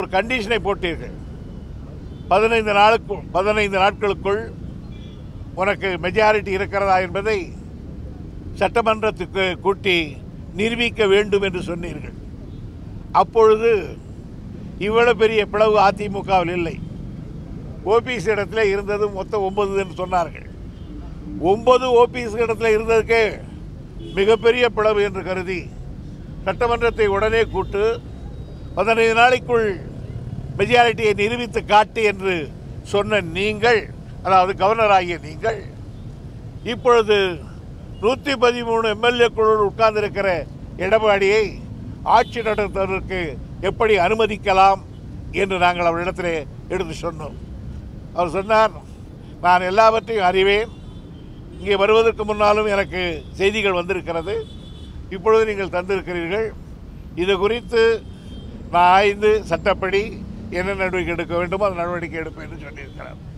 ஒரு கண்டிஷனை போட்டீர்கள் பதினைந்து நாளுக்கு பதினைந்து நாட்களுக்குள் உனக்கு மெஜாரிட்டி இருக்கிறதா என்பதை சட்டமன்றத்துக்கு கூட்டி நிரூபிக்க வேண்டும் என்று சொன்னீர்கள் அப்பொழுது இவ்வளவு பெரிய பிளவு அதிமுகவில் இல்லை ஓபிஎஸ் இடத்துல இருந்தது மொத்தம் ஒன்பது என்று சொன்னார்கள் ஒன்பது ஓபிஎஸ் இடத்துல இருந்ததுக்கு மிகப்பெரிய பிளவு என்று கருதி சட்டமன்றத்தை உடனே கூட்டு பதினைந்து நாளைக்குள் மெஜாரிட்டியை நிரூபித்து காட்டு என்று சொன்ன நீங்கள் அதாவது கவர்னர் ஆகிய நீங்கள் இப்பொழுது நூற்றி பதிமூணு எம்எல்ஏ குழு உட்கார்ந்திருக்கிற எடப்பாடியை ஆட்சி நடத்துவதற்கு எப்படி அனுமதிக்கலாம் என்று நாங்கள் அவரிடத்திலே எடுத்து சொன்னோம் அவர் சொன்னார் நான் எல்லாவற்றையும் அறிவேன் இங்கே வருவதற்கு முன்னாலும் எனக்கு செய்திகள் வந்திருக்கிறது இப்பொழுது நீங்கள் தந்திருக்கிறீர்கள் இது குறித்து நான் ஆய்ந்து சட்டப்படி என்ன நடவடிக்கை எடுக்க வேண்டுமோ அந்த நடவடிக்கை எடுப்பேன் என்று சொல்லியிருக்கிறார்